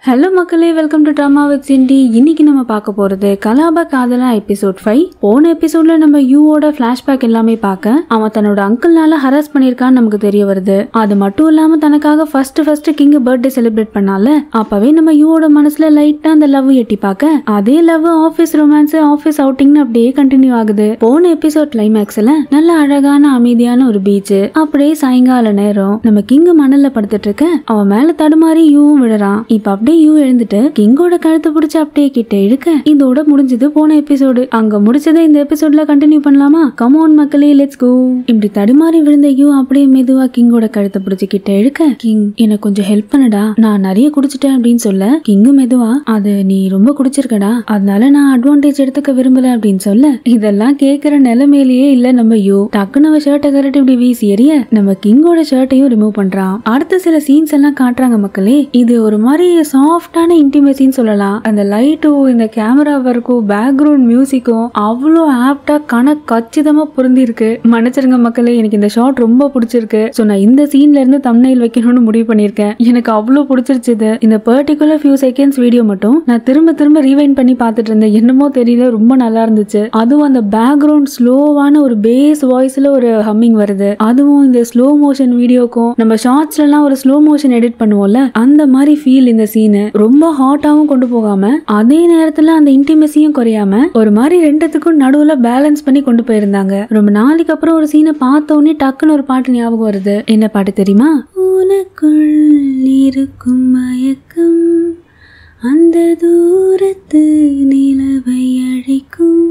Hello மக்களே welcome to drama with Cindy இன்னைக்கு நம்ம பார்க்க போறது கலாப காதலா எபிசோட் ஃபைவ் போன எபிசோட்ல நம்ம யூவோட பிளாஷ்பேக் எல்லாமே பார்க்க அவன் தன்னோட அங்கிள்னால ஹராஸ் பண்ணியிருக்கான்னு நமக்கு தெரிய வருது அது மட்டும் இல்லாம தனக்காக first first king birthday celebrate பண்ணால அப்பவே நம்ம யூவோட மனசுல லைட்டா அந்த லவ் எட்டி பார்க்க அதே லவ் ஆஃபீஸ் ரொமான்ஸ் ஆஃபீஸ் அவுட்டிங்னு அப்படியே கண்டினியூ ஆகுது போன எபிசோட் கிளைமேக்ஸ்ல நல்ல அழகான அமைதியான ஒரு பீச் அப்படியே சாயங்கால நேரம் நம்ம கிங் மணல்ல படுத்துட்டு இருக்க அவன் மேல தடுமாறி யூவும் விடுறான் இப்ப அப்படியே யூ எழுந்துட்டு கிங்கோட கழுத்தை பிடிச்சு அப்படியே கிட்ட இழுக்க இதோட முடிஞ்சது போன எபிசோடு அங்க முடிச்சதை இந்த எபிசோட்ல கண்டினியூ பண்ணலாமா கமோன் மக்களே லெட்ஸ் கோ இப்படி தடுமாறி விழுந்த யூ அப்படியே மெதுவா கிங்கோட கழுத்தை பிடிச்சு கிட்ட இழுக்க கிங் எனக்கு கொஞ்சம் ஹெல்ப் பண்ணுடா நான் நிறைய குடிச்சிட்டேன் அப்படின்னு சொல்ல கிங்கு மெதுவா அது நீ ரொம்ப குடிச்சிருக்கடா அதனால நான் அட்வான்டேஜ் எடுத்துக்க விரும்பல அப்படின்னு சொல்ல இதெல்லாம் கேக்குற நிலைமையிலேயே இல்ல நம்ம யூ டக்குன்னு அவ ஷர்ட்டை கரட்டி இப்படி வீசி எறிய நம்ம கிங்கோட ஷர்ட்டையும் ரிமூவ் பண்றான் அடுத்த சில சீன்ஸ் எல்லாம் காட்டுறாங்க மக்களே இது ஒரு மாதிரி சாஃப்டான இன்டிமேசின்னு சொல்லலாம் அந்த லைட்டும் இந்த கேமரா ஒர்க்கும் பேக்ரவுண்ட் மியூசிக்கும் அவ்வளோ ஆப்டா கண கச்சிதமா பொருந்தி இருக்கு மன்னிச்சிருங்க மக்களே எனக்கு இந்த ஷாட் ரொம்ப பிடிச்சிருக்கு ஸோ நான் இந்த சீன்ல இருந்து தம்னைல் வைக்கணும்னு முடிவு பண்ணியிருக்கேன் எனக்கு அவ்வளோ பிடிச்சிருச்சு இது. இந்த பர்டிகுலர் ஃபியூ செகண்ட்ஸ் வீடியோ மட்டும் நான் திரும்ப திரும்ப ரீவைண்ட் பண்ணி பார்த்துட்டு இருந்தேன் என்னமோ தெரியல ரொம்ப நல்லா இருந்துச்சு அதுவும் அந்த பேக்ரவுண்ட் ஸ்லோவான ஒரு பேஸ் வாய்ஸ்ல ஒரு ஹம்மிங் வருது அதுவும் இந்த ஸ்லோ மோஷன் வீடியோக்கும் நம்ம ஷார்ட்ஸ்ல எல்லாம் ஒரு ஸ்லோ மோஷன் எடிட் பண்ணுவோம்ல அந்த மாதிரி ஃபீல் இந்த சீனு ரொம்ப ஹாட்டாவும் கொண்டு போகாம அதே நேரத்துல அந்த இன்டிமெசியும் குறையாம ஒரு மாதிரி ரெண்டுத்துக்கும் நடுவுல பேலன்ஸ் பண்ணி கொண்டு போயிருந்தாங்க ரொம்ப நாளைக்கு அப்புறம் ஒரு சீனை பார்த்த உடனே டக்குன்னு ஒரு பாட்டு ஞாபகம் வருது என்ன பாட்டு தெரியுமா உனக்குள் இருக்கும் மயக்கம் அந்த தூரத்து நிலவை அழைக்கும்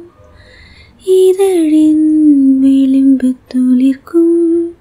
இதழின் விளிம்பு துளிர்க்கும்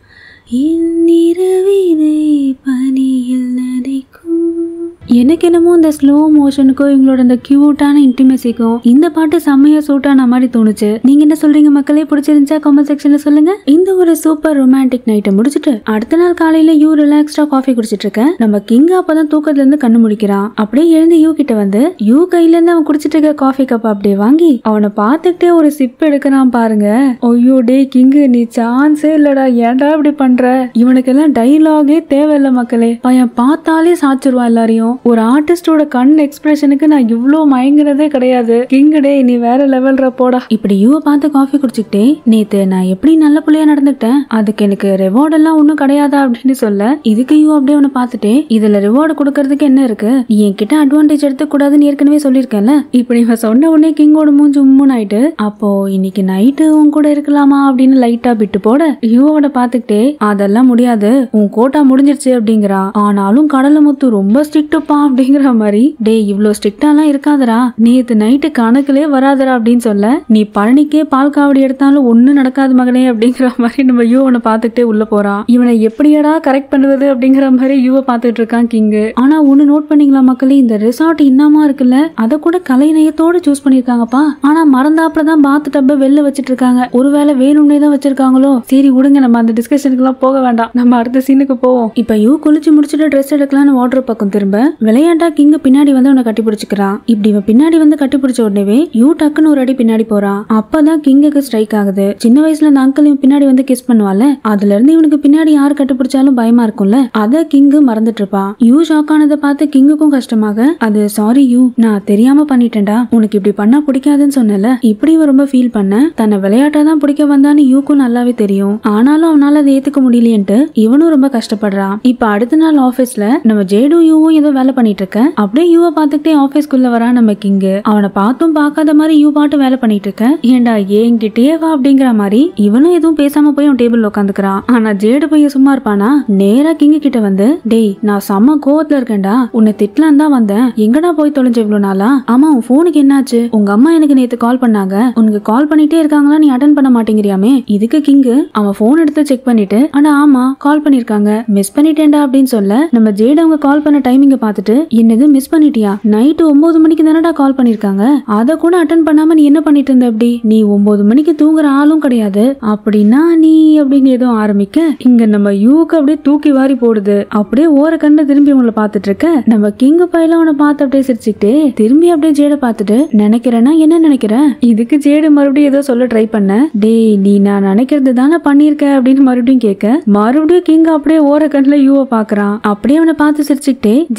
இந்நிரவினை பனியில் நனைக்கும் எனக்கு என்னமோ இந்த ஸ்லோ மோஷனுக்கும் இவங்களோட அந்த கியூட்டான இன்டிமெசிக்கும் இந்த பாட்டு செம்மையா சூட்டான மாதிரி தோணுச்சு நீங்க என்ன சொல்றீங்க மக்களே பிடிச்சிருந்துச்சா கமெண்ட் செக்ஷன்ல சொல்லுங்க இந்த ஒரு சூப்பர் ரொமான்டிக் நைட்டை முடிச்சிட்டு அடுத்த நாள் காலையில யூ ரிலாக்ஸ்டா காஃபி குடிச்சிட்டு இருக்க நம்ம கிங் அப்பதான் தூக்கத்துல இருந்து கண்ணு முடிக்கிறான் அப்படியே எழுந்து யூ கிட்ட வந்து யூ கையில இருந்து அவன் குடிச்சிட்டு இருக்க காஃபி கப் அப்படியே வாங்கி அவனை பார்த்துக்கிட்டே ஒரு சிப் எடுக்கிறான் பாருங்க ஐயோ டே கிங்கு நீ சான்ஸே இல்லடா ஏன்டா இப்படி பண்ற இவனுக்கெல்லாம் டைலாகே தேவையில்ல மக்களே பையன் பார்த்தாலே சாச்சிருவான் எல்லாரையும் ஒரு ஆர்டிஸ்டோட கண் எக்ஸ்பிரஷனுக்கு நான் இவ்ளோ மயங்குறதே கிடையாது கிங் டே நீ வேற லெவல்ற போடா இப்படி யூவ பார்த்து காஃபி குடிச்சுக்கிட்டே நேத்து நான் எப்படி நல்ல புள்ளையா நடந்துக்கிட்டேன் அதுக்கு எனக்கு ரிவார்ட் எல்லாம் ஒண்ணும் கிடையாதா அப்படின்னு சொல்ல இதுக்கு யூ அப்படியே அவனை பார்த்துட்டே இதுல ரிவார்டு கொடுக்கறதுக்கு என்ன இருக்கு நீ என்கிட்ட அட்வான்டேஜ் எடுத்துக்க கூடாதுன்னு ஏற்கனவே சொல்லியிருக்கேன்ல இப்படி இவன் சொன்ன உடனே கிங்கோட மூஞ்சி உம்முன்னு ஆயிட்டு அப்போ இன்னைக்கு நைட்டு உன் கூட இருக்கலாமா அப்படின்னு லைட்டா விட்டு போட யூவோட பார்த்துக்கிட்டே அதெல்லாம் முடியாது உன் கோட்டா முடிஞ்சிருச்சு அப்படிங்கிறா ஆனாலும் கடலை முத்து ரொம்ப ஸ்ட்ரிக்ட்டுப்பா அப்படிங்கிற மாதிரி டேய் இவ்ளோ ஸ்ட்ரிக்டாலாம் இருக்காதடா நேத்து நைட்டு கணக்குலே வராதடா அப்படின்னு சொல்ல நீ பழனிக்கே பால் காவடி எடுத்தாலும் ஒண்ணும் நடக்காது மகனே அப்படிங்கிற மாதிரி நம்ம யூவனை பார்த்துக்கிட்டே உள்ள போறான் இவனை எப்படியடா கரெக்ட் பண்ணுவது அப்படிங்கிற மாதிரி யூவை பார்த்துட்டு இருக்கான் கிங்கு ஆனா ஒண்ணு நோட் பண்ணீங்களா மக்களே இந்த ரிசார்ட் இன்னமா இருக்குல்ல அதை கூட கலைநயத்தோட சூஸ் பண்ணிருக்காங்கப்பா ஆனா மறந்தாப்புல தான் பாத்து டப்ப வெளில வச்சிட்டு இருக்காங்க ஒருவேளை வேணும்னே தான் வச்சிருக்காங்களோ சரி விடுங்க நம்ம அந்த டிஸ்கஷனுக்கு எல்லாம் போக வேண்டாம் நம்ம அடுத்த சீனுக்கு போவோம் இப்ப யூ குளிச்சு முடிச்சுட்டு ட்ரெஸ் எடுக்கலாம்னு வாட்டர் பக்கம் திரும்ப விளையாட்டா கிங்க பின்னாடி வந்து அவனை கட்டி பிடிச்சிக்கிறான் இப்படி இவன் பின்னாடி வந்து கட்டி பிடிச்ச உடனே யூ டக்குன்னு ஒரு அடி பின்னாடி போறான் அப்பதான் கிங்குக்கு ஸ்ட்ரைக் ஆகுது சின்ன வயசுல அந்த அங்கிள் இவன் பின்னாடி வந்து கிஸ் பண்ணுவால அதுல இருந்து இவனுக்கு பின்னாடி யார் கட்டி பிடிச்சாலும் பயமா இருக்கும்ல அத கிங்கு மறந்துட்டு இருப்பான் யூ ஷாக் ஆனதை பார்த்து கிங்குக்கும் கஷ்டமாக அது சாரி யூ நான் தெரியாம பண்ணிட்டேன்டா உனக்கு இப்படி பண்ணா பிடிக்காதுன்னு சொன்னல இப்படி இவன் ரொம்ப ஃபீல் பண்ண தன்னை விளையாட்டா தான் பிடிக்க வந்தான்னு யூக்கும் நல்லாவே தெரியும் ஆனாலும் அவனால அதை ஏத்துக்க முடியலையேன்ட்டு இவனும் ரொம்ப கஷ்டப்படுறான் இப்ப அடுத்த நாள் ஆபீஸ்ல நம்ம ஜேடும் யூவும் ஏதோ வேலை பண்ணிட்டு இருக்க அப்படியே யூவை பார்த்துக்கிட்டே ஆபீஸ்க்குள்ள வரான் நம்ம கிங்கு அவனை பார்த்தும் பார்க்காத மாதிரி யூ பாட்டு வேலை பண்ணிட்டு இருக்க ஏண்டா என்கிட்டயே வா அப்படிங்கிற மாதிரி இவனும் எதுவும் பேசாம போய் அவன் டேபிள் உட்காந்துக்கிறான் ஆனா ஜேடு பையன் சும்மா இருப்பானா நேரா கிங்கு கிட்ட வந்து டேய் நான் செம்ம கோவத்துல இருக்கேன்டா உன்னை திட்டலாம் தான் வந்தேன் எங்கடா போய் தொலைஞ்ச இவ்வளவு நாளா ஆமா உன் போனுக்கு என்னாச்சு உங்க அம்மா எனக்கு நேத்து கால் பண்ணாங்க உனக்கு கால் பண்ணிட்டே இருக்காங்களா நீ அட்டன் பண்ண மாட்டேங்கிறியாமே இதுக்கு கிங்கு அவன் போன் எடுத்து செக் பண்ணிட்டு ஆனா ஆமா கால் பண்ணிருக்காங்க மிஸ் பண்ணிட்டேன்டா அப்படின்னு சொல்ல நம்ம ஜேடு அவங்க கால் பண்ண டைமிங்க பார்த்துட்டு என்னது மிஸ் பண்ணிட்டியா நைட்டு ஒன்பது மணிக்கு தானடா கால் பண்ணிருக்காங்க அத கூட அட்டன் பண்ணாம நீ என்ன பண்ணிட்டு இருந்த அப்படி நீ ஒன்பது மணிக்கு தூங்குற ஆளும் கிடையாது அப்படின்னா நீ அப்படின்னு ஏதோ ஆரம்பிக்க இங்க நம்ம யூக்கு அப்படியே தூக்கி வாரி போடுது அப்படியே ஓர கண்ணு திரும்பி உங்களை பார்த்துட்டு இருக்க நம்ம கிங் பையில அவனை பார்த்து அப்படியே சிரிச்சுக்கிட்டே திரும்பி அப்படியே ஜேட பார்த்துட்டு நினைக்கிறேன்னா என்ன நினைக்கிற இதுக்கு ஜேடு மறுபடியும் ஏதோ சொல்ல ட்ரை பண்ண டேய் நீ நான் நினைக்கிறது தானே பண்ணிருக்க அப்படின்னு மறுபடியும் கேட்க மறுபடியும் கிங் அப்படியே ஓர கண்ணுல யூவை பாக்குறான் அப்படியே அவனை பார்த்து சிரிச்சுக்கிட்டே ஜேடு கிட்ட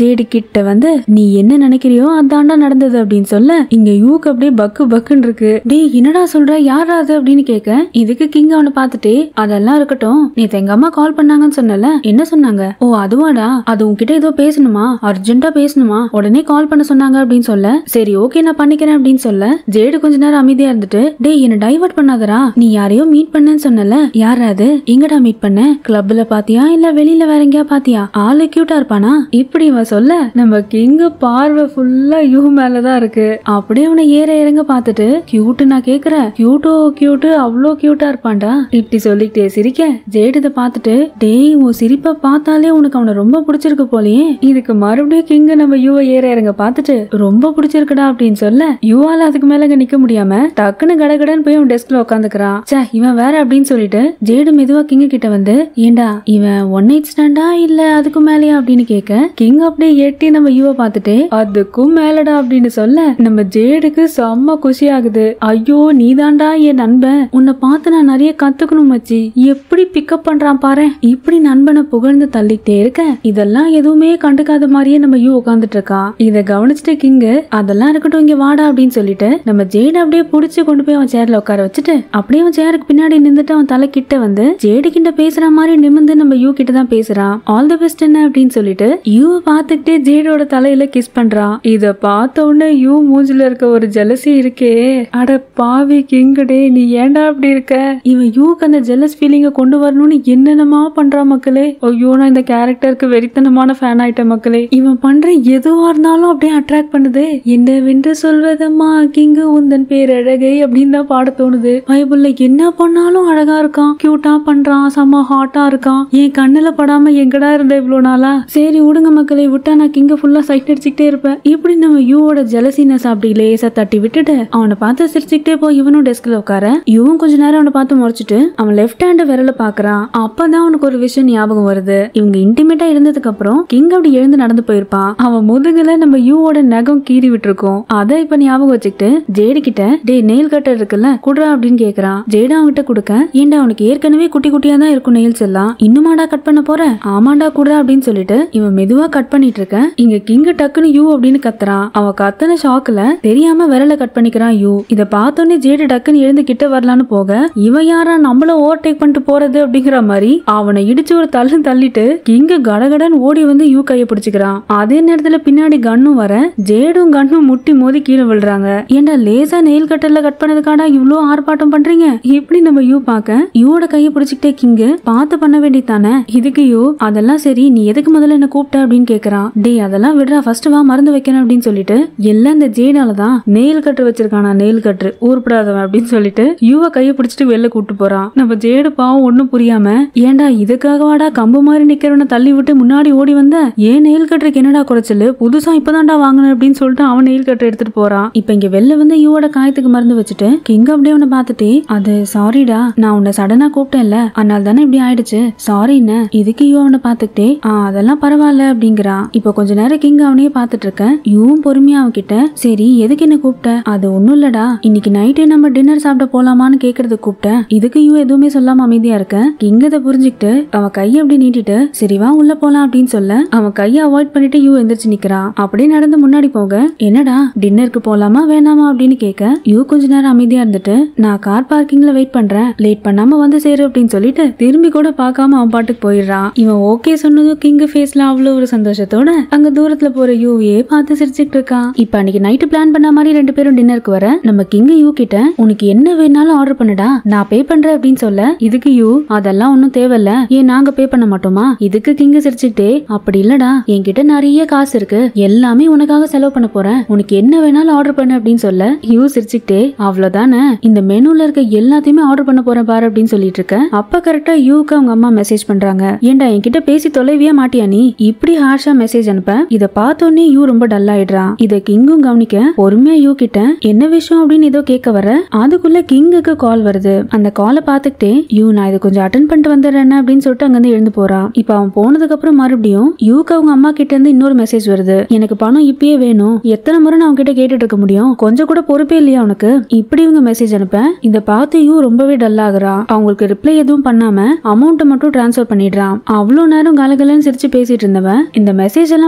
கிட்ட வந்து நீ என்ன நினைக்கிறியோ அதாண்டா நடந்தது அப்படின்னு சொல்ல இங்க யூக்கு அப்படியே பக்கு பக்குன்னு இருக்கு டேய் என்னடா சொல்ற யாரா அது அப்படின்னு கேட்க இதுக்கு கிங் அவனை பார்த்துட்டு அதெல்லாம் இருக்கட்டும் நீ எங்க அம்மா கால் பண்ணாங்கன்னு சொன்னல என்ன சொன்னாங்க ஓ அதுவாடா அது உன்கிட்ட ஏதோ பேசணுமா அர்ஜென்ட்டா பேசணுமா உடனே கால் பண்ண சொன்னாங்க அப்படின்னு சொல்ல சரி ஓகே நான் பண்ணிக்கிறேன் அப்படின்னு சொல்ல ஜேடு கொஞ்ச நேரம் அமைதியா இருந்துட்டு டேய் என்ன டைவர்ட் பண்ணாதடா நீ யாரையோ மீட் பண்ணேன்னு சொன்னல யார் அது எங்கடா மீட் பண்ண கிளப்ல பாத்தியா இல்ல வெளியில வேற எங்கேயா பாத்தியா ஆளு கியூட்டா இருப்பானா இப்படி இவன் சொல்ல நம்ம கிங்கு பார்வை ஃபுல்லா யூ மேலதான் இருக்கு அப்படியே அவனை ஏற இறங்க பார்த்துட்டு கியூட்டு நான் கேக்குறேன் கியூட்டோ கியூட்டு அவ்வளோ கியூட்டா இருப்பான்டா இப்படி சொல்லிக்கிட்டே சிரிக்க ஜேடு இதை பார்த்துட்டு டேய் உன் சிரிப்பை பார்த்தாலே உனக்கு அவனை ரொம்ப பிடிச்சிருக்கு போலயே இதுக்கு மறுபடியும் கிங்க நம்ம யூவை ஏற இறங்க பார்த்துட்டு ரொம்ப பிடிச்சிருக்குடா அப்படின்னு சொல்ல யூவால அதுக்கு மேல இங்க நிக்க முடியாம டக்குன்னு கடகடன்னு போய் அவன் டெஸ்க்ல உட்காந்துக்கிறான் ச்சே இவன் வேற அப்படின்னு சொல்லிட்டு ஜேடு மெதுவா கிங்க கிட்ட வந்து ஏண்டா இவன் ஒன் நைட் ஸ்டாண்டா இல்ல அதுக்கு மேலயா அப்படின்னு கேட்க கிங் அப்படியே எட்டி நம்ம யூவை பார்த்துட்டு அதுக்கும் மேலடா அப்படின்னு சொல்ல நம்ம ஜேடுக்கு செம்ம குஷி ஆகுது ஐயோ நீதான்டா என் நண்பன் உன்னை பார்த்து நான் நிறைய கத்துக்கணும் மச்சி எப்படி பிக்கப் பண்றான் பாரு இப்படி நண்பனை புகழ்ந்து தள்ளிக்கிட்டே இருக்க இதெல்லாம் எதுவுமே கண்டுக்காத மாதிரியே நம்ம யூ உட்காந்துட்டு இருக்கான் இத கவனிச்சுட்டு கிங்கு அதெல்லாம் இருக்கட்டும் இங்க வாடா அப்படின்னு சொல்லிட்டு நம்ம ஜேடு அப்படியே புடிச்சு கொண்டு போய் அவன் சேர்ல உட்கார வச்சுட்டு அப்படியே அவன் சேருக்கு பின்னாடி நின்னுட்டு அவன் தலை கிட்ட வந்து ஜேடு கிட்ட பேசுற மாதிரி நிமிந்து நம்ம யூ கிட்ட தான் பேசுறான் ஆல் தி பெஸ்ட் என்ன அப்படின்னு சொல்லிட்டு யூ பார்த்துக்கிட்டே ஜேடோட தலையில கிஸ் பண்றான் இத பார்த்த உடனே யூ மூஞ்சில இருக்க ஒரு ஜலசி இருக்கே அட பாவி கிங்குடே நீ ஏன்டா அப்படி இருக்க இவன் யூக்கு அந்த ஜெலஸ் ஃபீலிங்க கொண்டு வரணும்னு என்னென்னமா பண்றான் மக்களே ஐயோ நான் இந்த கேரக்டருக்கு வெறித்தனமான ஃபேன் ஆயிட்டேன் மக்களே இவன் பண்ற எதுவா இருந்தாலும் அப்படியே அட்ராக்ட் பண்ணுது என்னவென்று சொல்வதம்மா கிங்கு உந்தன் பேர் அழகை அப்படின்னு தான் பாட தோணுது பைபிள்ல என்ன பண்ணாலும் அழகா இருக்கான் கியூட்டா பண்றான் செம்ம ஹாட்டா இருக்கான் என் கண்ணுல படாம எங்கடா இருந்த இவ்வளவு நாளா சரி விடுங்க மக்களே விட்டா நான் கிங்க ஃபுல்லா சைட் அடிச்சுக்கிட்டே இருப்பேன் இப்படி நம்ம யூவோட ஜெலசினஸ் அப்படி லேசா தட்டி விட்டுட்டு அவனை பார்த்து சிரிச்சுக்கிட்டே போய் இவனும் டெஸ்க்ல உட்கார இவன் கொஞ்ச நேரம் அவனை பார்த்து முறைச்சிட்டு அவன் லெஃப்ட் ஹேண்ட் விரல பாக்குறான் அப்பதான் அவனுக்கு ஒரு விஷயம் ஞாபகம் வருது இவங்க இன்டிமேட்டா இருந்ததுக்கு அப்புறம் கிங் அப்படி எழுந்து நடந்து போயிருப்பான் அவன் முதுகுல நம்ம யூவோட நகம் கீறி விட்டுருக்கோம் அதை இப்ப ஞாபகம் வச்சுக்கிட்டு ஜேடு கிட்ட டே நெயில் கட்டர் இருக்குல்ல குடுறா அப்படின்னு கேக்குறான் ஜேடு அவன்கிட்ட கொடுக்க ஏன்டா அவனுக்கு ஏற்கனவே குட்டி குட்டியா தான் இருக்கும் நெயில்ஸ் எல்லாம் இன்னுமாடா கட் பண்ண போற ஆமாண்டா குடுறா அப்படின்னு சொல்லிட்டு இவன் மெதுவா கட் பண்ணிட்டு இருக்க இங்க கிங் டக்குன்னு யூ அப்படின்னு கத்துறான் அவன் கத்தன ஷாக்ல தெரியாம விரல கட் பண்ணிக்கிறான் யூ இத பார்த்தோன்னே ஜேடு டக்குன்னு எழுந்து கிட்ட வரலான்னு போக இவன் யாரா நம்மள ஓவர்டேக் பண்ணிட்டு போறது அப்படிங்கிற மாதிரி அவனை இடிச்சு ஒரு தள்ளு தள்ளிட்டு கிங்க கடகடன் ஓடி வந்து யூ கைய பிடிச்சுக்கிறான் அதே நேரத்துல பின்னாடி கன்னும் வர ஜேடும் கன்னும் முட்டி மோதி கீழே விழுறாங்க ஏன்டா லேசா நெயில் கட்டர்ல கட் பண்ணதுக்காடா இவ்ளோ ஆர்ப்பாட்டம் பண்றீங்க இப்படி நம்ம யூ பார்க்க யூவோட கைய பிடிச்சுக்கிட்டே கிங்கு பார்த்து பண்ண வேண்டியதானே இதுக்கு யூ அதெல்லாம் சரி நீ எதுக்கு முதல்ல என்ன கூப்பிட்ட அப்படின்னு கேக்குறான் டேய் அதெல்லாம் விடுறா ஃபர்ஸ்ட் வா மருந்து வைக்கணும் அப்படின்னு சொல்லிட்டு எல்லாம் இந்த ஜேடால தான் நெயில் கட்டு வச்சிருக்கானா நெயில் கட்டு ஊர்படாதவன் அப்படின்னு சொல்லிட்டு யூவை கைய பிடிச்சிட்டு வெளில கூட்டு போறான் நம்ம ஜேடு பாவம் ஒண்ணும் புரியாம ஏன்டா இதுக்காகவாடா கம்பு மாதிரி நிக்கிறவன தள்ளி விட்டு முன்னாடி ஓடி வந்த ஏன் நெயில் கட்டுறதுக்கு என்னடா குறைச்சல் புதுசா இப்பதான்டா வாங்கினேன் அப்படின்னு சொல்லிட்டு அவன் நெயில் கட்டர் எடுத்துட்டு போறான் இப்ப இங்க வெளில வந்து யூவோட காயத்துக்கு மருந்து வச்சுட்டு கிங் அப்படியே அவனை பார்த்துட்டு அது சாரிடா நான் உன்னை சடனா கூப்பிட்டேன்ல அதனால தானே இப்படி ஆயிடுச்சு சாரின்னு இதுக்கு யூ அவனை பார்த்துக்கிட்டே ஆ அதெல்லாம் பரவாயில்ல அப்படிங்கிறான் இப்போ கொஞ்ச நேரம் கிங் அவனையே பார்த்துட்டு இருக்க யூவும் பொறுமையா அவன்கிட்ட சரி எதுக்கு என்ன கூப்பிட்ட அது ஒண்ணும் இல்லடா இன்னைக்கு நைட்டே நம்ம டின்னர் சாப்பிட போலாமான்னு கேக்குறதுக்கு கூப்பிட்டேன் இதுக்கு யூ எதுவுமே சொல்லாம அமைதியா இருக்க கிங் அதை புரிஞ்சுக்கிட்டு அவன் கையை அப்படி நீட்டிட்டு சரி வா உள்ள போலாம் அப்படின்னு சொல்ல அவன் கையை அவாய்ட் பண்ணிட்டு யூ எந்திரிச்சு நிக்கிறான் அப்படியே நடந்து முன்னாடி போக என்னடா டின்னருக்கு போலாமா வேணாமா அப்படின்னு கேட்க யூ கொஞ்ச நேரம் அமைதியா இருந்துட்டு நான் கார் பார்க்கிங்ல வெயிட் பண்றேன் லேட் பண்ணாம வந்து சேரு அப்படின்னு சொல்லிட்டு திரும்பி கூட பார்க்காம அவன் பாட்டுக்கு போயிடுறான் இவன் ஓகே சொன்னதும் கிங் ஃபேஸ்ல அவ்வளவு ஒரு சந்தோஷத்தோட அங்க தூரத்துல போற யூவையே பார்த்து சிரிச்சுட்டு இருக்கான் இப்ப அன்னைக்கு நைட்டு பிளான் பண்ண மாதிரி ரெண்டு பேரும் டின்னருக்கு வர நம்ம கிங் யூ கிட்ட உனக்கு என்ன வேணாலும் ஆர்டர் பண்ணுடா நான் பே பண்றேன் அப்படின்னு சொல்ல இதுக்கு யூ அதெல்லாம் ஒன்னும் தேவையில்ல ஏன் நாங்க பே பண்ண மாட்டோமா இதுக்கு கிங் சிரிச்சுக்கிட்டே அப்படி இல்லடா என்கிட்ட நிறைய காசு இருக்கு எல்லாமே உனக்காக செலவு பண்ண போறேன் உனக்கு என்ன வேணாலும் ஆர்டர் பண்ணு அப்படின்னு சொல்ல யூ சிரிச்சுக்கிட்டே அவ்வளவுதானே இந்த மெனுல இருக்க எல்லாத்தையுமே ஆர்டர் பண்ண போறேன் பாரு அப்படின்னு சொல்லிட்டு இருக்க அப்ப கரெக்டா யூக்கு அவங்க அம்மா மெசேஜ் பண்றாங்க ஏன்டா என்கிட்ட பேசி தொலைவியே மாட்டியா நீ இப்படி ஹார்ஷா மெசேஜ் அனுப்ப இத பார்த்தோன்னே யூ ரொம்ப டல் ஆயிடுறான் இத கிங்கும் கவனிக்க பொறுமையா யூ கிட்ட என்ன விஷயம் அப்படின்னு ஏதோ கேட்க வர அதுக்குள்ள கிங்குக்கு கால் வருது அந்த காலை பார்த்துக்கிட்டே யூ நான் இதை கொஞ்சம் அட்டன் பண்ணிட்டு வந்துடுறேன் அப்படின்னு சொல்லிட்டு அங்கிருந்து எழுந்து போறான் இப்ப அவன் போனதுக்கு அப்புறம் மறுபடியும் யூக்கு அவங்க அம்மா கிட்ட இருந்து இன்னொரு மெசேஜ் வருது எனக்கு பணம் இப்பயே வேணும் எத்தனை முறை நான் அவங்க கிட்ட கேட்டுட்டு இருக்க முடியும் கொஞ்சம் கூட பொறுப்பே இல்லையா உனக்கு இப்படி இவங்க மெசேஜ் அனுப்ப இத பார்த்து யூ ரொம்பவே டல் ஆகுறான் அவங்களுக்கு ரிப்ளை எதுவும் பண்ணாம அமௌண்ட் மட்டும் டிரான்ஸ்ஃபர் பண்ணிடுறான் அவ்வளவு நேரம் கலகலன்னு சிரிச்சு பேசிட்டு இருந்தவன் இந்த மெசேஜ் எல்லாம்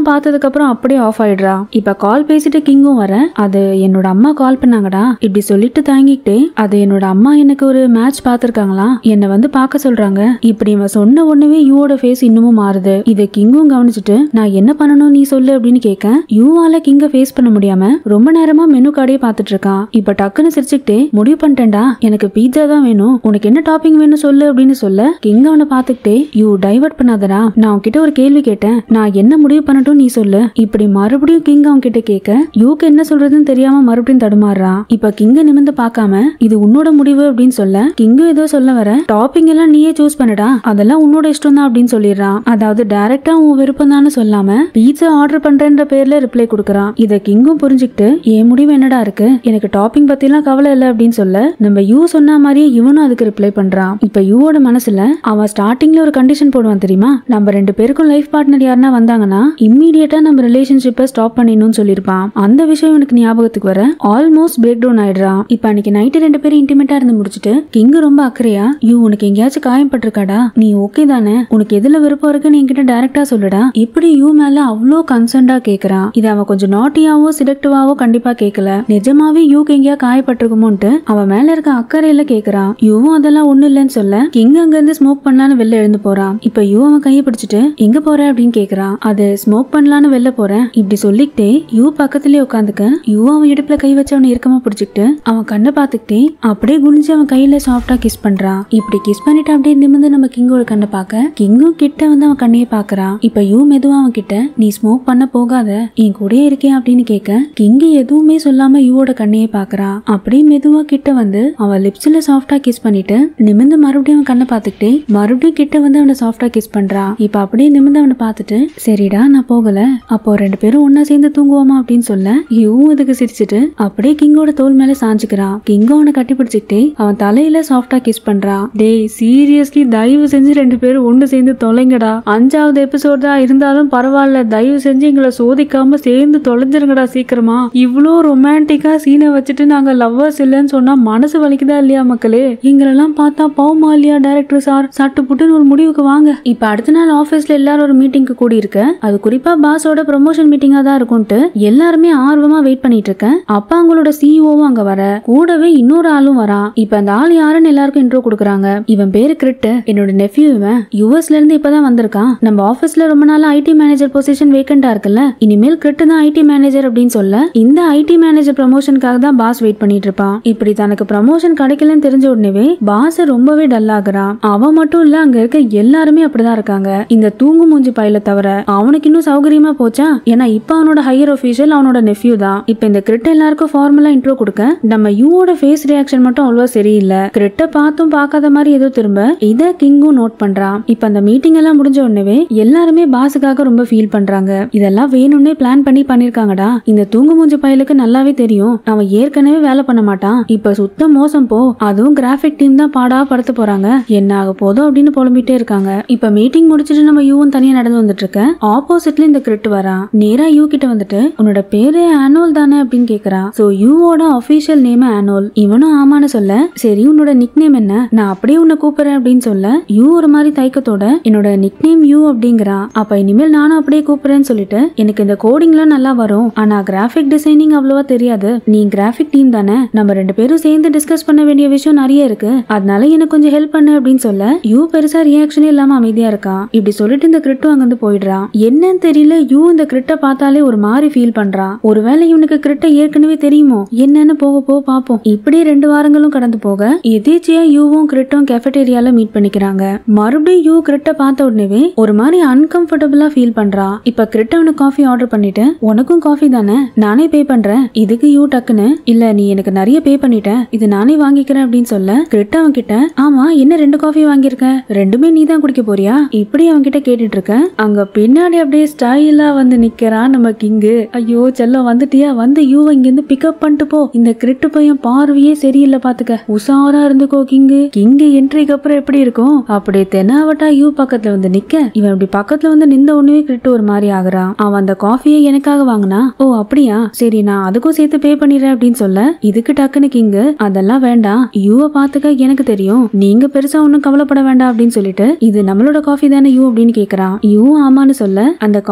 பார்த்ததுக்கு அப்புறம் அப்படியே ஆஃப் ஆயிடுறா இப்ப கால் பேசிட்டு கிங்கும் வர அது என்னோட அம்மா கால் பண்ணாங்கடா இப்படி சொல்லிட்டு தாங்கிக்கிட்டே அது என்னோட அம்மா எனக்கு ஒரு மேட்ச் பார்த்திருக்காங்களா என்னை வந்து பார்க்க சொல்றாங்க இப்படி இவன் சொன்ன உடனே யூவோட ஃபேஸ் இன்னமும் மாறுது இதை கிங்கும் கவனிச்சுட்டு நான் என்ன பண்ணணும் நீ சொல்லு அப்படின்னு கேட்க யூவால கிங்க ஃபேஸ் பண்ண முடியாம ரொம்ப நேரமா மெனு கார்டே பார்த்துட்டு இருக்கான் இப்ப டக்குன்னு சிரிச்சுக்கிட்டே முடிவு பண்ணிட்டேன்டா எனக்கு பீட்சா தான் வேணும் உனக்கு என்ன டாப்பிங் வேணும் சொல்லு அப்படின்னு சொல்ல கிங் அவனை பார்த்துக்கிட்டே யூ டைவர்ட் பண்ணாதடா நான் உன்கிட்ட ஒரு கேள்வி கேட்டேன் நான் என்ன முடிவு பண்ணட்டும் நீ சொல்லு இப்படி மறுபடியும் கிங் அவன் கிட்ட கேட்க யூக்கு என்ன சொல்றதுன்னு தெரியாம மறுபடியும் தடுமாறுறான் இப்ப கிங்க நிமிந்து பார்க்காம இது உன்னோட முடிவு அப்படின்னு சொல்ல கிங்கும் ஏதோ சொல்ல வர டாப்பிங் எல்லாம் நீயே சூஸ் பண்ணடா அதெல்லாம் உன்னோட இஷ்டம் தான் அப்படின்னு சொல்லிடுறான் அதாவது டைரக்டா உன் விருப்பம் தான் சொல்லாம பீட்சா ஆர்டர் பண்றேன்ற பேர்ல ரிப்ளை கொடுக்கறான் இத கிங்கும் புரிஞ்சுக்கிட்டு என் முடிவு என்னடா இருக்கு எனக்கு டாப்பிங் பத்தி எல்லாம் கவலை இல்ல அப்படின்னு சொல்ல நம்ம யூ சொன்ன மாதிரியே இவனும் அதுக்கு ரிப்ளை பண்றான் இப்ப யூவோட மனசுல அவன் ஸ்டார்டிங்ல ஒரு கண்டிஷன் போடுவான் தெரியுமா நம்ம ரெண்டு பேருக்கும் லைஃப் பார்ட்னர் யாருன்னா வந்தாங்கன்னா இம்மீடியட்டா நம்ம ரிலேஷன்ஷிப்பை ஸ்டாப் பண்ணிடணும்னு சொல்லியிருப்பான் அந்த விஷயம் எனக்கு ஞாபகத்துக்கு வர ஆல்மோஸ்ட் பிரேக் டவுன் ஆயிடுறான் இப்ப அன்னைக்கு நைட்டு ரெண்டு பேரும் இன்டிமேட்டா இருந்து முடிச்சுட்டு கிங் ரொம்ப அக்கறையா யூ உனக்கு எங்கேயாச்சும் காயப்பட்டிருக்காடா நீ ஓகே தானே உனக்கு எதுல விருப்பம் இருக்குன்னு என்கிட்ட டைரக்டா சொல்லுடா இப்படி யூ மேல அவ்வளோ கன்சர்ன்டா கேக்குறான் இது அவன் கொஞ்சம் நாட்டியாவோ சிடக்டிவாவோ கண்டிப்பா கேட்கல நிஜமாவே யூக்கு எங்கேயா காயப்பட்டிருக்குமோன்ட்டு அவன் மேல இருக்க அக்கறையில கேக்குறான் யூவும் அதெல்லாம் ஒண்ணு இல்லைன்னு சொல்ல கிங் அங்க இருந்து ஸ்மோக் பண்ணலான்னு வெளில எழுந்து போறான் இப்ப யூ அவன் கையை பிடிச்சிட்டு எங்க போற அப்படின்னு கேக்குறான் அது ஸ்மோக் பண்ணலான்னு வெளில போறேன் இப்படி சொல்லிக்கிட்டே யூ பக்கத்துலயே உட்காந்துக்க யூ அவன் இடுப்புல கை வச்சு அவனை இறுக்கமா பிடிச்சிக்கிட்டு அவன் கண்ணை பார்த்துக்கிட்டே அப்படியே குனிஞ்சு அவன் கையில சாஃப்டா கிஸ் பண்றான் இப்படி கிஸ் பண்ணிட்டு அப்படியே நிமிர்ந்து நம்ம கிங்கோட கண்ணை பார்க்க கிங்கும் கிட்ட வந்து அவன் கண்ணையே பாக்குறான் இப்ப யூ மெதுவா அவன் கிட்ட நீ ஸ்மோக் பண்ண போகாத என் கூடயே இருக்கேன் அப்படின்னு கேட்க கிங்கு எதுவுமே சொல்லாம யூவோட கண்ணையே பாக்குறான் அப்படியே மெதுவா கிட்ட வந்து அவன் லிப்ஸ்ல சாஃப்டா கிஸ் பண்ணிட்டு நிமிர்ந்து மறுபடியும் அவன் கண்ணை பார்த்துக்கிட்டே மறுபடியும் கிட்ட வந்து அவனை சாஃப்டா கிஸ் பண்றான் இப்ப அப்படியே நிமிர்ந்து அவனை பார்த்துட்டு சரிடா நான் போகல அப்போ ரெண்டு பேரும் ஒன்னா சேர்ந்து தூங்குவோமா அப்படின்னு சொல்ல யூவும் இதுக்கு சிரிச்சிட்டு அப்படியே கிங்கோட தோல் மேல சாஞ்சுக்கிறான் கிங்கும் அவனை கட்டி பிடிச்சிக்கிட்டே அவன் தலையில சாஃப்டா கிஸ் பண்றான் டேய் சீரியஸ்லி தயவு செஞ்சு ரெண்டு பேரும் ஒண்ணு சேர்ந்து தொலைங்கடா அஞ்சாவது எபிசோட் தான் இருந்தாலும் பரவாயில்ல தயவு செஞ்சு எங்களை சோதிக்காம சேர்ந்து தொலைஞ்சிருங்கடா சீக்கிரமா இவ்வளோ ரொமான்டிக்கா சீனை வச்சுட்டு நாங்க லவ்வர்ஸ் இல்லைன்னு சொன்னா மனசு வலிக்குதா இல்லையா மக்களே எங்களெல்லாம் பார்த்தா பாவமா இல்லையா டைரக்டர் சார் சட்டு புட்டுன்னு ஒரு முடிவுக்கு வாங்க இப்ப அடுத்த நாள் ஆபீஸ்ல எல்லாரும் ஒரு மீட்டிங்க்கு கூடி இருக்க அது குறிப்பா பாஸோட ப்ரொமோஷன் மீட்டிங்கா தான் இருக்கும்ட்டு எல்லாருமே ஆர்வமா வெயிட் பண்ணிட்டு இருக்கேன் அப்பா அவங்களோட சிஇஓவும் அங்க வர கூடவே இன்னொரு ஆளும் வரான் இப்ப அந்த ஆள் யாருன்னு எல்லாருக்கும் இன்ட்ரோ கொடுக்குறாங்க இவன் பேரு கிரிட்டு என்னோட நெஃப்யூ இவன் யூஎஸ்ல இருந்து இப்பதான் வந்திருக்கான் நம்ம ஆபீஸ்ல ரொம்ப நாளா ஐடி மேனேஜர் பொசிஷன் வேக்கண்டா இருக்குல்ல இனிமேல் கிரிட்டு தான் ஐடி மேனேஜர் அப்படின்னு சொல்ல இந்த ஐடி மேனேஜர் ப்ரமோஷனுக்காக தான் பாஸ் வெயிட் பண்ணிட்டு இருப்பான் இப்படி தனக்கு ப்ரமோஷன் கிடைக்கலன்னு தெரிஞ்ச உடனே பாஸ் ரொம்பவே டல் ஆகுறான் அவன் மட்டும் இல்ல அங்க இருக்க எல்லாருமே அப்படிதான் இருக்காங்க இந்த தூங்கு மூஞ்சி பையில தவிர அவனுக்கு இன்னும் சௌகரியமா போச்சா ஏன்னா இப்ப அவனோட ஹையர் ஒபிஷியல் அவனோட நெஃப்யூ தான் இப்ப இந்த கிரிட் எல்லாருக்கும் ஃபார்முலா இன்ட்ரோ கொடுக்க நம்ம யூவோட ஃபேஸ் ரியாக்ஷன் மட்டும் அவ்வளவா சரியில்லை கிரிட்ட பார்த்தும் பார்க்காத மாதிரி ஏதோ திரும்ப இத கிங்கும் நோட் பண்றான் இப்ப அந்த மீட்டிங் எல்லாம் முடிஞ்ச உடனே எல்லாருமே பாஸுக்காக ரொம்ப ஃபீல் பண்றாங்க இதெல்லாம் வேணும்னே பிளான் பண்ணி பண்ணிருக்காங்கடா இந்த தூங்கு மூஞ்சி பயலுக்கு நல்லாவே தெரியும் அவன் ஏற்கனவே வேலை பண்ண மாட்டான் இப்ப சுத்த மோசம் போ அதுவும் கிராஃபிக் டீம் தான் பாடா படுத்த போறாங்க என்ன ஆக போதோ அப்படின்னு புலம்பிட்டே இருக்காங்க இப்ப மீட்டிங் முடிச்சிட்டு நம்ம யூவும் தனியா நடந்து வந்துட்டு இருக்க ஆப்போசிட்ல இந்த கிரிட் வரான் நேரா யூ கிட்ட வந்துட்டு உன்னோட பேரு ஆனோல் தானே அப்படின்னு கேக்குறான் சோ யூவோட அபிஷியல் நேம் ஆனோல் இவனும் ஆமான்னு சொல்ல சரி உன்னோட நிக் நேம் என்ன நான் அப்படியே உன்னை கூப்பிடுறேன் அப்படின்னு சொல்ல யூ ஒரு மாதிரி தயக்கத்தோட என்னோட நிக் நேம் யூ அப்படிங்கிறான் அப்ப இனிமேல் நானும் அப்படியே கூப்பிடுறேன்னு சொல்லிட்டு எனக்கு இந்த கோடிங்லாம் நல்லா வரும் ஆனா கிராஃபிக் டிசைனிங் அவ்வளவா தெரியாது நீ கிராஃபிக் டீம் தானே நம்ம ரெண்டு பேரும் சேர்ந்து டிஸ்கஸ் பண்ண வேண்டிய விஷயம் நிறைய இருக்கு அதனால எனக்கு கொஞ்சம் ஹெல்ப் பண்ணு அப்படின்னு சொல்ல யூ பெருசா ரியாக்ஷனே இல்லாம அமைதியா இருக்கான் இப்படி சொல்லிட்டு இந்த கிரிட்டும் அங்கிருந்து போயிடுறான் என்னன்னு தெரியல யூ இந்த கிரிட்ட பார்த்தாலே ஒரு மாதிரி ஃபீல் பண்றான் ஒருவேளை இவனுக்கு கிரிட்ட ஏற்கனவே தெரியுமோ என்னன்னு போக போக பாப்போம் இப்படியே ரெண்டு வாரங்களும் கடந்து போக எதேச்சியா யூவும் கிரிட்டும் கேஃபடேரியால மீட் பண்ணிக்கிறாங்க மறுபடியும் யூ கிரிட்ட பார்த்த உடனே ஒரு மாதிரி அன்கம்ஃபர்டபுளா ஃபீல் பண்றா இப்ப கிரிட்ட அவனுக்கு காஃபி ஆர்டர் பண்ணிட்டு உனக்கும் காஃபி தானே நானே பே பண்றேன் இதுக்கு யூ டக்குன்னு இல்ல நீ எனக்கு நிறைய பே பண்ணிட்ட இது நானே வாங்கிக்கிறேன் அப்படின்னு சொல்ல கிரிட்ட அவன் கிட்ட ஆமா என்ன ரெண்டு காஃபி வாங்கியிருக்க ரெண்டுமே நீ தான் குடிக்க போறியா இப்படி அவன் கிட்ட கேட்டுட்டு இருக்க அங்க பின்னாடி அப்படியே ஸ்டைலா வந்து நிக்கிறான் நம்ம கிங்கு ஐயோ செல்லம் வந்துட்டியா வந்து யூ இங்க இருந்து பிக்கப் பண்ணிட்டு போ இந்த கிரிட்டு பையன் பார்வையே சரியில்லை பாத்துக்க உஷாரா இருந்துக்கோ கிங்கு கிங்கு என்ட்ரிக்கு அப்புறம் எப்படி இருக்கும் அப்படியே தெனாவட்டா யூ பக்கத்துல வந்து நிக்க இவன் இப்படி பக்கத்துல வந்து நின்ற உடனே கிரிட்டு ஒரு மாதிரி ஆகுறான் அவன் அந்த காஃபியை எனக்காக வாங்கினா ஓ அப்படியா சரி நான் அதுக்கும் சேர்த்து பே பண்ணிடுறேன் அப்படின்னு சொல்ல இதுக்கு டக்குன்னு கிங்கு அதெல்லாம் வேண்டாம் யூவை பாத்துக்க எனக்கு தெரியும் நீங்க பெருசா ஒன்னும் கவலைப்பட வேண்டாம் அப்படின்னு சொல்லிட்டு இது நம்மளோட காஃபி தானே யூ அப்படின்னு கேக்குறான் யூ ஆமான்னு சொல்ல அந்த காஃபி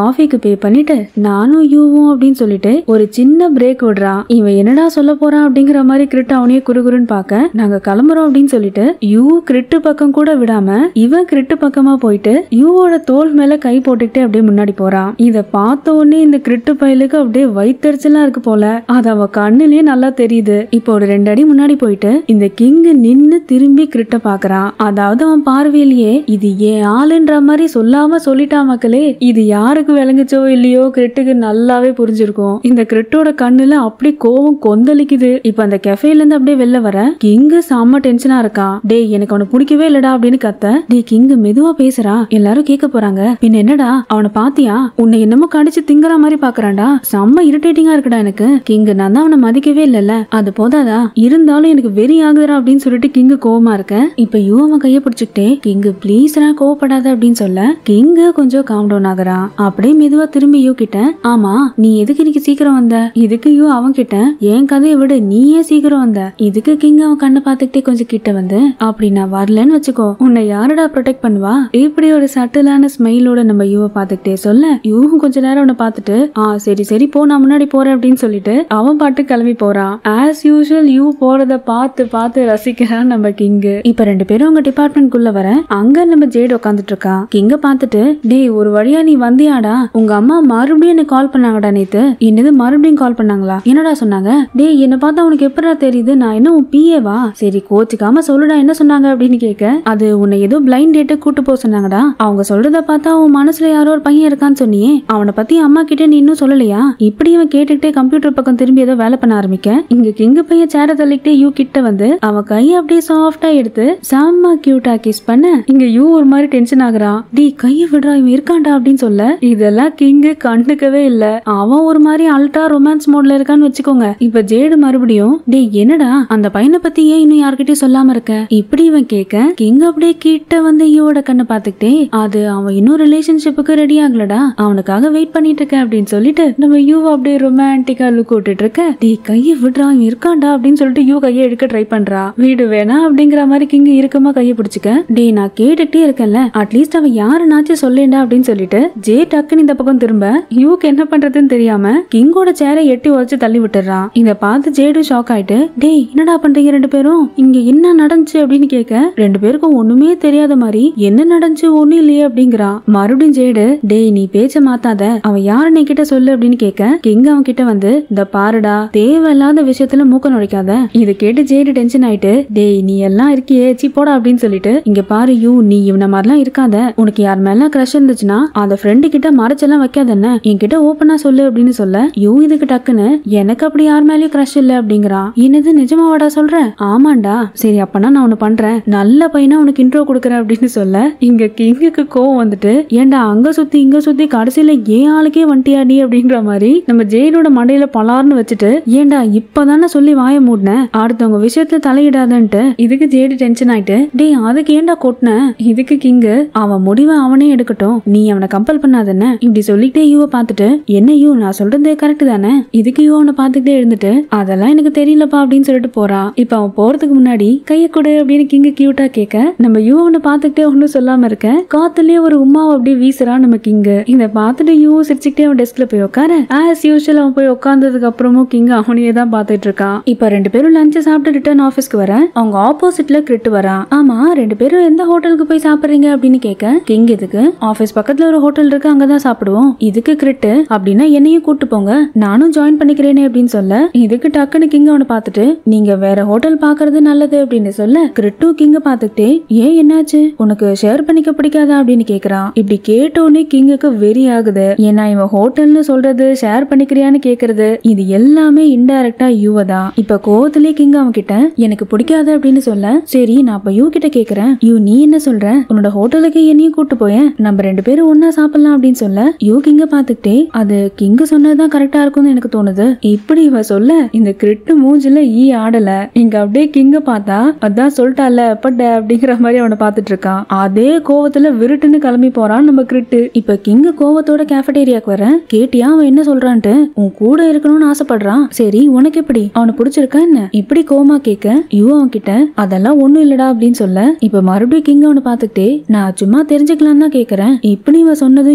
காஃபிக்கு பே பண்ணிட்டு நானும் யூவும் அப்படின்னு சொல்லிட்டு ஒரு சின்ன பிரேக் விடுறான் இவன் என்னடா சொல்ல போறான் அப்படிங்கிற மாதிரி கிரிட் அவனையே குறுகுறுன்னு பார்க்க நாங்க கிளம்புறோம் அப்படின்னு சொல்லிட்டு யூ கிரிட்டு பக்கம் கூட விடாம இவன் கிரிட்டு பக்கமா போயிட்டு யூவோட தோல் மேல கை போட்டுக்கிட்டே அப்படியே முன்னாடி போறான் இத பார்த்த உடனே இந்த கிரிட்டு பயலுக்கு அப்படியே வயிற்றுச்சலா இருக்கு போல அது அவ கண்ணுலயே நல்லா தெரியுது இப்போ ஒரு ரெண்டு அடி முன்னாடி போயிட்டு இந்த கிங் நின்னு திரும்பி கிரிட்ட பாக்குறான் அதாவது அவன் பார்வையிலேயே இது ஏன் ஆளுன்ற மாதிரி சொல்லாம சொல்லிட்டான் மக்களே இது யாருக்கு விளங்குச்சோ இல்லையோ கிரிட்டுக்கு நல்லாவே புரிஞ்சிருக்கும் இந்த கிரிட்டோட கண்ணுல அப்படி கோவம் கொந்தளிக்குது இப்ப அந்த கெஃபேல இருந்து அப்படியே வெளில வர கிங்கு செம்ம டென்ஷனா இருக்கான் டேய் எனக்கு அவனை பிடிக்கவே இல்லடா அப்படின்னு கத்த டேய் கிங் மெதுவா பேசுறா எல்லாரும் கேட்க போறாங்க பின்ன என்னடா அவனை பாத்தியா உன்னை என்னமோ கடிச்சு திங்கற மாதிரி பாக்குறான்டா செம்ம இரிட்டேட்டிங்கா இருக்குடா எனக்கு கிங் நான் தான் அவனை மதிக்கவே இல்லைல்ல அது போதாதா இருந்தாலும் எனக்கு வெறி ஆகுதுடா அப்படின்னு சொல்லிட்டு கிங்கு கோவமா இருக்க இப்ப யூ அவன் கைய பிடிச்சுக்கிட்டே கிங்கு ப்ளீஸ்ரா கோவப்படாத அப்படின்னு சொல்ல கிங்கு கொஞ்சம் காம் டவுன் ஆகுறான் அப்படியே மெதுவா திரும்பி யூ கிட்ட ஆமா நீ எதுக்கு இன்னைக்கு சீக்கிரம் வந்த இதுக்கு யூ அவன் கிட்ட என் கதையை விட நீ ஏன் சீக்கிரம் வந்த இதுக்கு கிங் அவன் கண்ணை பார்த்துக்கிட்டே கொஞ்சம் கிட்ட வந்து அப்படி நான் வரலன்னு வச்சுக்கோ உன்னை யாரடா ப்ரொடெக்ட் பண்ணுவா இப்படி ஒரு சட்டிலான ஸ்மைலோட நம்ம யூவை பார்த்துக்கிட்டே சொல்ல யூவும் கொஞ்ச நேரம் அவனை பார்த்துட்டு ஆ சரி சரி போ நான் முன்னாடி போறேன் அப்படின்னு சொல்லிட்டு அவன் பாட்டு கிளம்பி போறான் ஆஸ் யூஷுவல் யூ போறத பார்த்து பார்த்து ரசிக்கிறான் நம்ம கிங்கு இப்ப ரெண்டு பேரும் உங்க டிபார்ட்மெண்ட் குள்ள வர அங்க நம்ம ஜேட் உட்காந்துட்டு இருக்கா கிங்க பார்த்துட்டு டேய் ஒரு வழியா நீ வந்தியாடா உங்க அம்மா மறுபடியும் எனக்கு கால் பண்ணாங்கடா நேத்து என்னது மறுபடியும் கால் பண்ணாங்களா என்னடா சொன்னாங்க டேய் என்ன பார்த்தா உனக்கு எப்படா தெரியுது நான் என்ன உன் பிஏவா சரி கோச்சுக்காம சொல்லுடா என்ன சொன்னாங்க அப்படின்னு கேட்க அது உன்னை ஏதோ பிளைண்ட் டேட்டு கூட்டு போக சொன்னாங்கடா அவங்க சொல்றத பார்த்தா உன் மனசுல யாரோ ஒரு பையன் இருக்கான்னு சொன்னியே அவனை பத்தி அம்மா கிட்ட நீ இன்னும் சொல்லலையா இப்படி அவன் கேட்டுக்கிட்டே கம்ப்யூட்டர் பக்கம் திரும்பி ஏதோ வேலை பண்ண ஆரம்பிக்க இங்க கிங்கு பையன் சேர தள்ளிக்கிட்டே யூ கிட்ட வந்து அவன் கையை அப்படியே சாஃப்டா எடுத்து செம்ம கியூட்டா கிஸ் பண்ண இங்க யூ ஒரு மாதிரி டென்ஷன் ஆகுறான் டி கையை விடுறா இவன் இருக்கான்டா அப்படின்னு சொல்ல இதெல்லாம் கிங்கு கண்டுக்கவே இல்ல அவன் ஒரு மாதிரி அல்ட்ரா ரொமான்ஸ் மோட்ல இருக்கான்னு வச்சுக்கோங்க இப்ப ஜேடு மறுபடியும் டேய் என்னடா அந்த பையனை பத்தி ஏன் இன்னும் யார்கிட்டயும் சொல்லாம இருக்க இப்படி இவன் கேட்க கிங் அப்படியே கிட்ட வந்து யூவோட கண்ணை பார்த்துக்கிட்டே அது அவன் இன்னும் ரிலேஷன்ஷிப்புக்கு ரெடி ஆகலடா அவனுக்காக வெயிட் பண்ணிட்டு இருக்கேன் அப்படின்னு சொல்லிட்டு நம்ம யூ அப்படியே ரொமான்டிக்கா லுக் விட்டுட்டு இருக்க டேய் கையை விடுறா இவன் இருக்கான்டா அப்படின்னு சொல்லிட்டு யூ கையை எடுக்க ட்ரை பண்றா வீடு வேணா அப்படிங்கிற மாதிரி கிங் இறுக்கமா கையை பிடிச்சுக்க டேய் நான் கேட்டுட்டே இருக்கேன்ல அட்லீஸ்ட் அவன் யாருனாச்சும் சொல்லேண்டா அப்படின்னு சொல்லிட்டு ஜே டக்குன்னு இந்த பக்கம் திரும்ப யூக்கு என்ன பண்றதுன்னு தெரியாம கிங்கோட சேரை எட்டி உதச்சு தள்ளி விட்டுறான் இத பார்த்து ஜேடு ஷாக் ஆயிட்டு டேய் என்னடா பண்றீங்க ரெண்டு பேரும் இங்க என்ன நடந்துச்சு அப்படின்னு கேட்க ரெண்டு பேருக்கும் ஒண்ணுமே தெரியாத மாதிரி என்ன நடந்துச்சு ஒண்ணும் இல்லையே அப்படிங்கிறான் மறுபடியும் ஜேடு டேய் நீ பேச்ச மாத்தாத அவன் யாருன்னு கிட்ட சொல்லு அப்படின்னு கேட்க கிங் அவன் கிட்ட வந்து இந்த பாருடா தேவையில்லாத விஷயத்துல மூக்க நுழைக்காத இத கேட்டு ஜேடு டென்ஷன் ஆயிட்டு டேய் நீ எல்லாம் இருக்கியே சி போடா அப்படின்னு சொல்லிட்டு இங்க பாரு யூ நீ இவன மாதிரிலாம் இருக்காத உனக்கு யார் மேல கிரஷ் இருந்துச்சுன்னா அத ஃப்ரெண்டு கிட்ட மறைச்செல்லாம் வைக்காத என்ன என்கிட்ட ஓப்பனா சொல்லு அப்படின்னு சொல்ல யூ இதுக்கு டக்குன்னு எனக்கு அப்படி யார் மேலயும் கிரஷ் இல்ல அப்படிங்கிறான் என்னது நிஜமாவாடா சொல்ற ஆமாண்டா சரி அப்பனா நான் ஒண்ணு பண்றேன் நல்ல பையனா உனக்கு இன்ட்ரோ கொடுக்குறேன் அப்படின்னு சொல்ல இங்க கிங்குக்கு கோவம் வந்துட்டு ஏன்டா அங்க சுத்தி இங்க சுத்தி கடைசியில ஏன் ஆளுக்கே வண்டியாடி அப்படின்ற மாதிரி நம்ம ஜெயினோட மண்டையில பலார்னு வச்சுட்டு ஏன்டா இப்பதானே சொல்லி வாய மூடினேன் அடுத்தவங்க விஷயத்துல தலையிடாதன்ட்டு இதுக்கு ஜேடு டென்ஷன் ஆயிட்டு டேய் அதுக்கு ஏன்டா கொட்டின இதுக்கு கிங்கு அவன் முடிவை அவனே எடுக்கட்டும் நீ அவனை கம்பல் பண்ணாதன்னு இப்படி சொல்லிக்கிட்டே யூவை பார்த்துட்டு என்ன யூ நான் சொல்றது கரெக்ட் தானே இதுக்கு யூ அவனை பார்த்துக்கிட்டே இருந்துட்டு அதெல்லாம் எனக்கு தெரியலப்பா அப்படின்னு சொல்லிட்டு போறான் இப்ப அவன் போறதுக்கு முன்னாடி கைய கொடு அப்படின்னு கிங்கு கியூட்டா கேட்க நம்ம யூ அவனை பார்த்துக்கிட்டே ஒன்றும் சொல்லாம இருக்க காத்துலயே ஒரு உமாவை அப்படியே வீசுறான் நம்ம கிங்கு இதை பார்த்துட்டு யூ சிரிச்சுக்கிட்டே அவன் டெஸ்க்ல போய் உட்கார ஆஸ் யூஷுவல் அவன் போய் உட்கார்ந்ததுக்கு அப்புறமும் கிங் அவனையே தான் பார்த்துட்டு இருக்கான் இப்ப ரெண்டு பேரும் லஞ்ச் சாப்பிட்டு ரிட்டர்ன் ஆஃபீஸ்க்கு வர அவங்க ஆப்போசிட்ல கிரிட்டு வரான் ஆமா ரெண்டு பேரும் எந்த ஹோட்டலுக்கு போய் சாப்பிடுறீங்க அப்படின்னு கேட்க கிங் இதுக்கு ஆபீஸ் பக்கத்துல ஒரு ஹோட்டல் இருக்கு அங்கதான் சாப்பிடுவோம் இதுக்கு கிரிட்டு அப்படின்னா என்னையும் கூட்டு போங்க நானும் ஜாயின் பண்ணிக்கிறேனே அப்படின்னு சொல்ல இதுக்கு டக்குன்னு கிங் அவனை பார்த்துட்டு நீங்க வேற ஹோட்டல் பாக்குறது நல்லது அப்படின்னு சொல்ல கிரிட்டும் கிங்க பார்த்துக்கிட்டே ஏன் என்னாச்சு உனக்கு ஷேர் பண்ணிக்க பிடிக்காதா அப்படின்னு கேக்குறான் இப்படி கேட்டோன்னே கிங்குக்கு வெறி ஆகுது ஏன்னா இவன் ஹோட்டல்னு சொல்றது ஷேர் பண்ணிக்கிறியான்னு கேக்குறது இது எல்லாமே இன்டைரக்டா யூவ தான் இப்ப கோவத்திலே கிங் அவன் கிட்ட எனக்கு பிடிக்காது அப்படின்னு சொல்ல சரி நான் அப்ப யூ கிட்ட கேக்குறேன் யூ நீ என்ன சொல்ற உன்னோட ஹோட்டலுக்கு என்னையும் கூட்டு போயேன் நம்ம ரெண்டு பேரும் ஒன்னா சாப்பிடலாம் அப்படின்னு சொல்ல யூ கிங்க பாத்துக்கிட்டே அது கிங்கு சொன்னதுதான் கரெக்டா இருக்கும்னு எனக்கு தோணுது இப்படி இவ சொல்ல இந்த கிரிட்டு மூஞ்சில ஈ ஆடல இங்க அப்படியே கிங்க பார்த்தா அதான் சொல்லிட்டால பட்ட அப்படிங்கிற மாதிரி அவனை பார்த்துட்டு இருக்கான் அதே கோவத்துல விருட்டுன்னு கிளம்பி போறான் நம்ம கிரிட்டு இப்ப கிங்கு கோவத்தோட கேஃபடேரியாக்கு வர கேட்டியா அவன் என்ன சொல்றான்ட்டு உன் கூட இருக்கணும்னு ஆசைப்படுறான் சரி உனக்கு எப்படி அவனை பிடிச்சிருக்கா என்ன இப்படி கோமா கேட்க யூ அவன் கிட்ட அதெல்லாம் ஒண்ணும் இல்லடா அப்படின்னு சொல்ல இப்ப மறுபடியும் கிங் அவனை பார்த்துக்கிட்டே நான் சும்மா தெரிஞ்சுக்கலாம் தான் கேக்குறேன் இப்படி இவன் சொன்னது யூ டென்ஷன்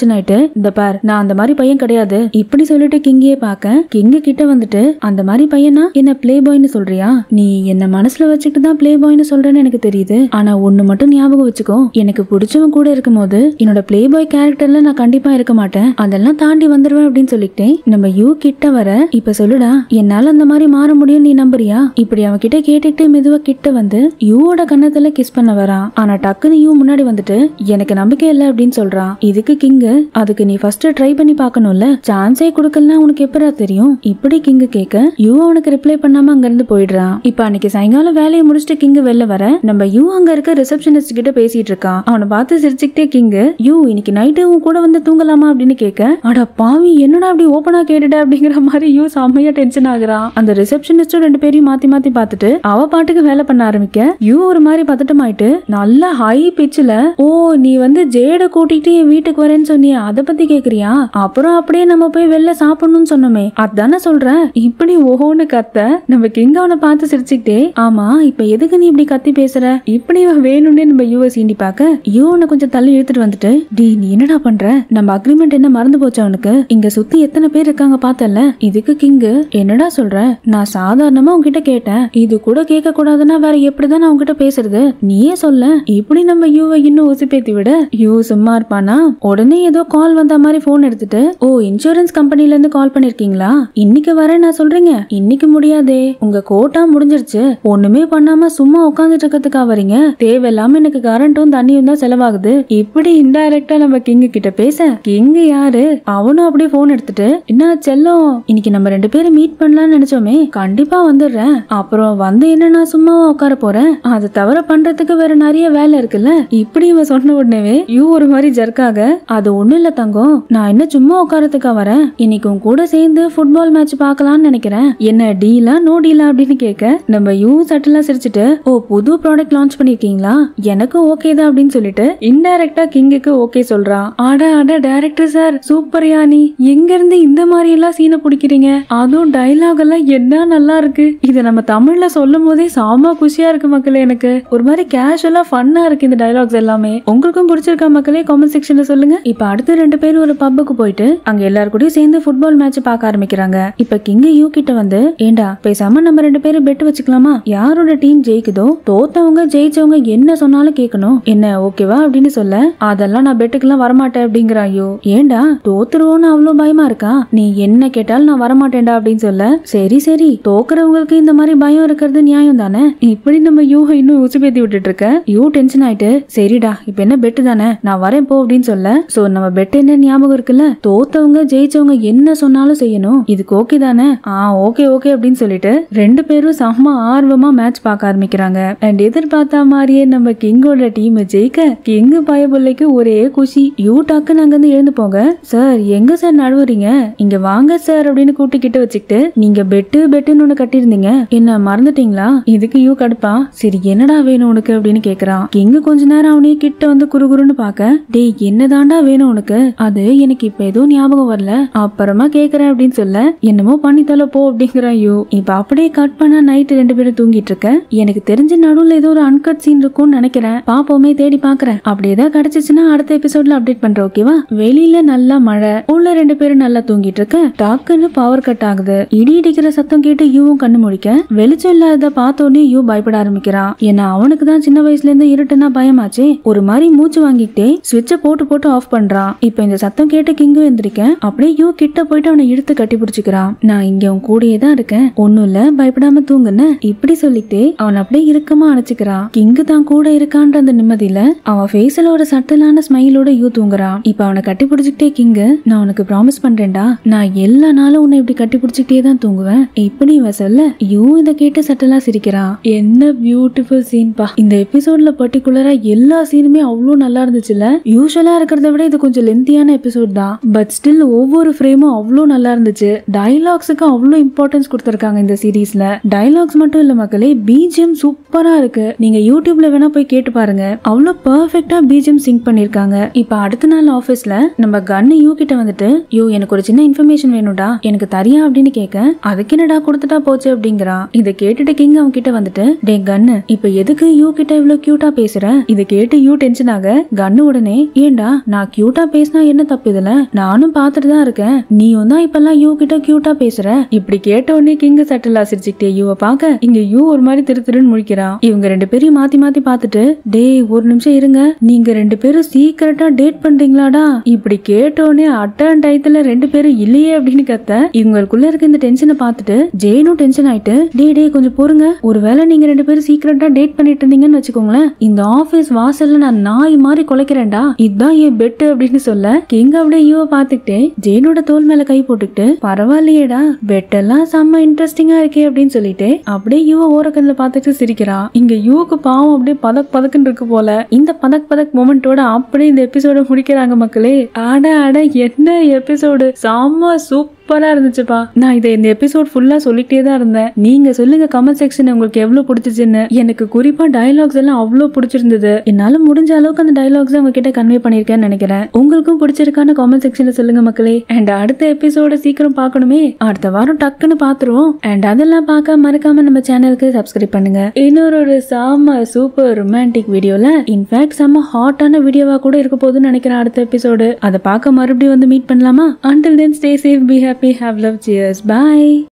டென்ஷன் ஆயிட்டு இந்த பார் நான் அந்த மாதிரி பையன் கிடையாது இப்படி சொல்லிட்டு கிங்கியே பார்க்க கிங்கு கிட்ட வந்துட்டு அந்த மாதிரி பையனா என்ன பிளே பாய்னு சொல்றியா நீ என்ன மனசுல வச்சுக்கிட்டு தான் பிளே பாய்னு சொல்றேன்னு எனக்கு தெரியுது ஆனா ஒண்ணு மட்டும் ஞாபகம் வச்சுக்கோ எனக்கு பிடிச்சவன் கூட இருக்கும்போது என்னோட பிளே பாய் கேரக்டர்ல நான் கண்டிப்பா இருக்க மாட்டேன் அதெல்லாம் தாண்டி வந்துருவேன் அப்படின்னு சொல்லிட்டேன் நம்ம யூ கிட்ட வர இப்ப சொல்லுடா என்னால அந்த மாதிரி மாற முடியும் நீ நம்புறியா இப்படி அவன் கிட்ட கேட்டுட்டு மெதுவா கிட்ட வந்து யூவோட கன்னத்துல கிஸ் பண்ண வரான் ஆனா டக்குன்னு யூ முன்னாடி வந்துட்டு எனக்கு நம்பிக்கை இல்ல அப்படின்னு சொல்றான் இதுக்கு கிங்கு அதுக்கு நீ ஃபர்ஸ்ட் ட்ரை பண்ணி பார்க்கணும்ல சான்ஸே கொடுக்கலனா உனக்கு எப்படா தெரியும் இப்படி கிங்கு கேட்க யூ அவனுக்கு ரிப்ளை பண்ணாம அங்க இருந்து போயிடுறான் இப்ப அன்னைக்கு சாயங்காலம் வேலையை முடிச்சுட்டு கிங்கு வெளில வர நம்ம யூ அங்க இருக்க ரிசப்ஷனிஸ்ட் கிட்ட பேசிட்டு இருக்கான் அவனை பார்த்து சிரிச்சுக்கிட்டே கிங்கு யூ இன்னைக்கு நைட்டு உன் கூட வந்து தூங்கலாமா அப்படின்னு கேட்க அட பாவி என்னடா அப்படி ஓப்பனா கேட்டுட்ட அப்படிங்கிற மாதிரி யூ செம்மையா டென்ஷன் ஆகுறான் அந்த ரிசப்ஷனிஸ்டும் ரெண்டு பேரையும் மாத்தி மாத்தி பார்த்துட்டு அவ பாட்டுக்கு வேலை பண்ண ஆரம்பிக்க யூ ஒரு மாதிரி பதட்டமாயிட்டு நல்ல ஹை பிச்சில் ஓ நீ வந்து ஜேட கூட்டிட்டு என் வீட்டுக்கு வரேன்னு சொன்னியா அதை பத்தி கேக்குறியா அப்புறம் அப்படியே நம்ம போய் வெளில சாப்பிடணும்னு சொன்னோமே அதானே சொல்றேன் இப்படி ஓஹோன்னு கத்த நம்ம கிங் அவனை பார்த்து சிரிச்சுக்கிட்டே ஆமா இப்ப எதுக்கு நீ இப்படி கத்தி பேசுற இப்படி இவன் வேணும்னே நம்ம யூவை சீண்டி பார்க்க யூ உன்னை கொஞ்சம் தள்ளி இழுத்துட்டு வந்துட்டு டி நீ என்னடா பண்ற நம்ம அக்ரிமெண்ட் என்ன மறந்து போச்சு அவனுக்கு இங்க சுத்தி எத்தனை பேர் இருக்காங்க பார்த்தல இதுக்கு கிங்கு என்னடா சொல்ற நான் சாதாரணமா உன்கிட்ட கேட்டேன் இது கூட கேட்க கூடாதுன்னா வேற எப்படிதான் நான் உன்கிட்ட பேசுறது நீயே சொல்ல இப்படி நம்ம யூவை இன்னும் உசுப்பேத்தி விட யூ சும்மா இருப்பானா உடனே ஏதோ கால் வந்த மாதிரி போன் எடுத்துட்டு ஓ இன்சூரன்ஸ் கம்பெனில இருந்து கால் பண்ணிருக்கீங்களா இன்னைக்கு வரேன் நான் சொல்றீங்க இன்னைக்கு முடியாதே உங்க கோட்டா முடிஞ்சிருச்சு ஒண்ணுமே பண்ணாம சும்மா உட்காந்துட்டு இருக்கிறதுக்கா வரீங்க தேவையில்லாம எனக்கு கரண்ட்டும் தண்ணியும் தான் செலவாகுது இப்படி இன்டைரக்டா நம்ம கிங்கு கிட்ட பேச கிங்கு யாரு அவனும் அப்படியே போன் எடுத்துட்டு என்ன செல்லம் இன்னைக்கு நம்ம ரெண்டு பேரும் மீட் பண்ணலாம்னு நினைச்சோமே கண்டிப்பா வந்துடுறேன் அப்புறம் வந்து என்ன நான் சும்மாவா உட்கார போறேன் அது தவிர பண்றதுக்கு வேற நிறைய வேலை இருக்குல்ல இப்படி இவன் சொன்ன உடனேவே யூ ஒரு மாதிரி ஜர்க்காக அது ஒண்ணும் இல்ல தங்கம் நான் என்ன சும்மா உட்காரத்துக்கா வரேன் இன்னைக்கு உன் கூட சேர்ந்து ஃபுட்பால் மேட்ச் பார்க்கலாம்னு நினைக்கிறேன் என்ன டீலா நோ டீலா அப்படின்னு கேட்க நம்ம யூ சட்டலா சிரிச்சுட்டு ஓ புது ப்ராடக்ட் லான்ச் பண்ணிருக்கீங்களா எனக்கு ஓகே தான் அப்படின்னு சொல்லிட்டு இன்டைரக்டா கிங்குக்கு ஓகே சொல்றான் அட அட டைரக்டர் சார் சூப்பர் யானி எங்க இருந்து இந்த மாதிரி எல்லாம் சீனை பிடிக்கிறீங்க அதுவும் டைலாக் எல்லாம் என்ன நல்லா இருக்கு இத நம்ம தமிழ்ல சொல்லும் போதே சாமா குஷியா இருக்கு மக்களே எனக்கு ஒரு மாதிரி கேஷுவலா ஃபன்னா இருக்கு இந்த டைலாக்ஸ் எல்லாமே உங்களுக்கும் பிடிச்சிருக்கா மக்களே காமெண்ட் செக்ஷன்ல சொல்லுங்க இப்ப அடுத்து ரெண்டு பேரும் ஒரு பப்புக்கு போயிட்டு அங்க எல்லாரு கூடயும் சேர்ந்து ஃபுட்பால் மேட்ச் பார்க்க ஆரம்பிக்கிறாங்க இப்ப கிங் யூ கிட்ட வந்து ஏண்டா பேசாம நம்ம ரெண்டு பேரும் பெட் வச்சுக்கலாமா யாரோட டீம் ஜெயிக்குதோ தோத்தவங்க ஜெயிச்சவங்க என்ன சொன்னாலும் கேட்கணும் என்ன ஓகேவா அப்படின்னு சொல்ல அதெல்லாம் நான் பெட்டுக்கெல்லாம் வரமாட்டேன் அப்படிங்கிற ஐயோ ஏண்டா தோத்துருவோன்னு அவ்வளவு பயமா இருக்கா நீ என்ன கேட்டாலும் நான் வரமாட்டேன்டா அப்படின்னு சொல்ல சரி சரி தோக்குறவங்களுக்கு இந்த மாதிரி பயம் இருக்கிறது நியாயம் தானே இப்படி நம்ம யூ இன்னும் உசுப்பேத்தி விட்டுட்டு இருக்க யூ டென்ஷன் ஆயிட்டு சரிடா இப்ப என்ன பெட்டு தானே நான் வரேன் போ அப்படின்னு சொல்ல சோ நம்ம பெட் என்ன ஞாபகம் இருக்குல்ல தோத்தவங்க ஜெயிச்சவங்க என்ன சொன்னாலும் செய்யணும் இதுக்கு ஓகே தானே ஆ ஓகே ஓகே அப்படின்னு சொல்லிட்டு ரெண்டு பேரும் செம்ம ஆர்வமா மேட்ச் பார்க்க ஆரம்பிக்கிறாங்க அண்ட் எதிர்பார்த்த மாதிரியே நம்ம கிங்கோட டீம் ஜெயிக்க கிங்கு பயபுள்ளைக்கு ஒரே குஷி யூ டக்குன்னு அங்கிருந்து எழுந்து போங்க சார் எங்க சார் நடுவுறீங்க இங்க வாங்க சார் அப்படின்னு கூட்டிக்கிட்டு வச்சுக்கிட்டு நீங்க பெட்டு பெட்டுன்னு ஒண்ணு கட்டியிருந்தீங்க என்ன மறந்துட்டீங்களா இதுக்கு யூ கடுப்பா சரி என்னடா வேணும் உனக்கு அப்படின்னு கேக்குறான் கிங்கு கொஞ்ச நேரம் அவனையே கிட்ட வந்து குறுகுறுன்னு பாக்க டேய் என்னதாண்டா வேணும் உனக்கு அது எனக்கு இப்ப எதுவும் ஞாபகம் வரல அப்புறமா கேக்குறேன் அப்படின்னு சொல்ல என்னமோ பண்ணி தல போ அப்படிங்கிறான் யூ இப்ப அப்படியே கட் பண்ணா நைட் ரெண்டு பேரும் தூங்கிட்டு இருக்க எனக்கு தெரிஞ்ச நடுவுல ஏதோ ஒரு அன்கட் சீன் இருக்கும்னு நினைக்கிறேன் பாப்போமே தேடி பாக்குறேன் அப்படி ஏதாவது கிடைச்சிச்சுன்னா அடுத்த எபிசோட்ல அப்டேட் பண்றேன் ஓகேவா வெளியில நல்லா மழை உள்ள ரெண்டு பேரும் நல்லா தூங்கிட்டு இருக்க டாக்குன்னு பவர் கட் ஆகுது இடி இடிக்கிற சத்தம் கேட்டு யூவும் கண்ணு முடிக்க வெளிச்சம் இல்லாத பார்த்த உடனே யூ பயப்பட ஆரம்பிக்கிறான் ஏன்னா அவனுக்கு தான் சின்ன வயசுல இருந்து இருட்டுனா பயமாச்சே ஒரு மாதிரி மூச்சு வாங்கிக்கிட்டே சுவிட்ச போட்டு போட்டு ஆஃப் பண்றான் இப்ப இந்த சத்தம் கேட்டு கிங்கு எந்திரிக்க அப்படியே யூ கிட்ட போயிட்டு அவனை இழுத்து கட்டி பிடிச்சுக்கிறான் நான் இங்க உன் கூடயே தான் இருக்கேன் ஒண்ணும் இல்ல பயப்படாம தூங்குன இப்படி சொல்லிட்டு அவன் அப்படியே இறுக்கமா அணைச்சுக்கிறான் கிங்கு தான் கூட இருக்கான்ற அந்த நிம்மதியில அவன் ஃபேஸ்ல ஒரு சட்டலான ஸ்மைலோட யூ தூங்குறான் இப்ப அவனை கட்டி பிடிச்சுக்கிட்டே கிங்கு நான் உனக்கு ப்ராமிஸ் பண்றேன்டா நான் எல்லா நாளும் உன்னை இப்படி கட்டி பிடிச்சிக்கிட்டே தான் தூங்குவேன் இப்படி இவன் சொல்ல யூ இதை கேட்டு சட்டலா சிரிக்கிறான் என்ன பியூட்டிஃபுல் சீன் பா இந்த எபிசோட்ல பர்டிகுலரா எல்லா சீனுமே அவ்வளோ நல்லா இருந்துச்சுல்ல யூஸ்வலா இருக்கிறத விட இது கொஞ்சம் லென்த்தியான எபிசோட் தான் பட் ஸ்டில் ஒவ்வொரு ஃப்ரேமும் அவ்வளோ நல்லா இருந்துச்சு டைலாக்ஸுக்கு அவ்வளோ இம்பார்ட்டன்ஸ் கொடுத்துருக்காங்க இந்த சீரீஸ்ல டைலாக்ஸ் மட்டும் இல்ல மக்களே பிஜிஎம் சூப்பரா இருக்கு நீங்க யூடியூப்ல வேணா போய் கேட்டு பாருங்க அவ்வளோ பர்ஃபெக்டா பிஜிஎம் சிங்க் பண்ணிருக்காங்க இப்ப அடுத்த நாள் ஆபீஸ்ல நம்ம கன்னு யூ கிட்ட வந்துட்டு யூ எனக்கு ஒரு சின்ன இன்ஃபர்மேஷன் வேணும்டா எனக்கு தரியா அப்படின்னு கேட்க அதுக்கு என்னடா கொடுத்துட்டா போச்சு அப்படிங்கிறான் இதை கேட்டுட்டு கிங் அவன் கிட்ட வந்துட்டு டே கன்னு இப்ப எதுக்கு யூ கிட்ட இவ்வளவு கியூட்டா பேசுற இதை கேட்டு யூ டென்ஷன் ஆக கன்னு உடனே ஏன்டா நான் கியூட்டா கியூட்டா பேசினா என்ன தப்பு இதுல நானும் பார்த்துட்டு தான் இருக்கேன் நீயும் தான் இப்பெல்லாம் யூ கிட்ட கியூட்டா பேசுற இப்படி கேட்ட உடனே கிங் சட்டலா சிரிச்சுக்கிட்டே யூவை பார்க்க இங்க யூ ஒரு மாதிரி திரு திருன்னு முழிக்கிறான் இவங்க ரெண்டு பேரையும் மாத்தி மாத்தி பார்த்துட்டு டேய் ஒரு நிமிஷம் இருங்க நீங்க ரெண்டு பேரும் சீக்கிரட்டா டேட் பண்றீங்களாடா இப்படி கேட்ட உடனே அட்டன் டயத்துல ரெண்டு பேரும் இல்லையே அப்படின்னு கத்த இவங்களுக்குள்ள இருக்க இந்த டென்ஷனை பார்த்துட்டு ஜெயினும் டென்ஷன் ஆயிட்டு டே டே கொஞ்சம் பொறுங்க ஒருவேளை நீங்க ரெண்டு பேரும் சீக்கிரட்டா டேட் பண்ணிட்டு இருந்தீங்கன்னு வச்சுக்கோங்களேன் இந்த ஆபீஸ் வாசல்ல நான் நாய் மாதிரி குலைக்கிறேன்டா இதுதான் என் பெட்டு அப்படின்னு சொல்ல கிங் அப்படியே யூவை பார்த்துக்கிட்டே ஜெயினோட தோல் மேல கை போட்டுக்கிட்டு பரவாயில்லையேடா பெட்டெல்லாம் செம்ம இன்ட்ரெஸ்டிங்கா இருக்கே அப்படின்னு சொல்லிட்டு அப்படியே யூவை ஓரக்கண்ணில் பார்த்துட்டு சிரிக்கிறான் இங்க யூவுக்கு பாவம் அப்படியே பதக் பதக்குன்னு இருக்கு போல இந்த பதக் பதக் மொமெண்டோட அப்படியே இந்த எபிசோட முடிக்கிறாங்க மக்களே அட அட என்ன எபிசோடு செம்ம சூப்பரா இருந்துச்சுப்பா நான் இதை இந்த எபிசோட் ஃபுல்லா சொல்லிட்டே தான் இருந்தேன் நீங்க சொல்லுங்க கமெண்ட் செக்ஷன் உங்களுக்கு எவ்வளவு பிடிச்சிச்சுன்னு எனக்கு குறிப்பா டயலாக்ஸ் எல்லாம் அவ்வளவு பிடிச்சிருந்தது என்னால முடிஞ்ச அளவுக்கு அந்த டயலாக்ஸ் உங்ககிட்ட கன்வே பண்ணிருக்கேன்னு நினைக்கிறேன் உங்களுக்கும் பிடிச்சிருக்கான கமெண்ட் செக்ஷன்ல சொல்லுங்க மக்களே அண்ட் அடுத்த எபிசோட சீக்கிரம் பார்க்கணுமே அடுத்த வாரம் டக்குன்னு பாத்துருவோம் அண்ட் அதெல்லாம் பார்க்க மறக்காம நம்ம சேனலுக்கு சப்ஸ்கிரைப் பண்ணுங்க இன்னொரு ஒரு செம்ம சூப்பர் ரொமான்டிக் வீடியோல இன்ஃபேக்ட் செம்ம ஹாட்டான வீடியோவா கூட இருக்க போகுதுன்னு நினைக்கிறேன் அடுத்த எபிசோடு அதை பார்க்க மறுபடியும் வந்து மீட் பண்ணலாமா until then stay safe be happy have love cheers by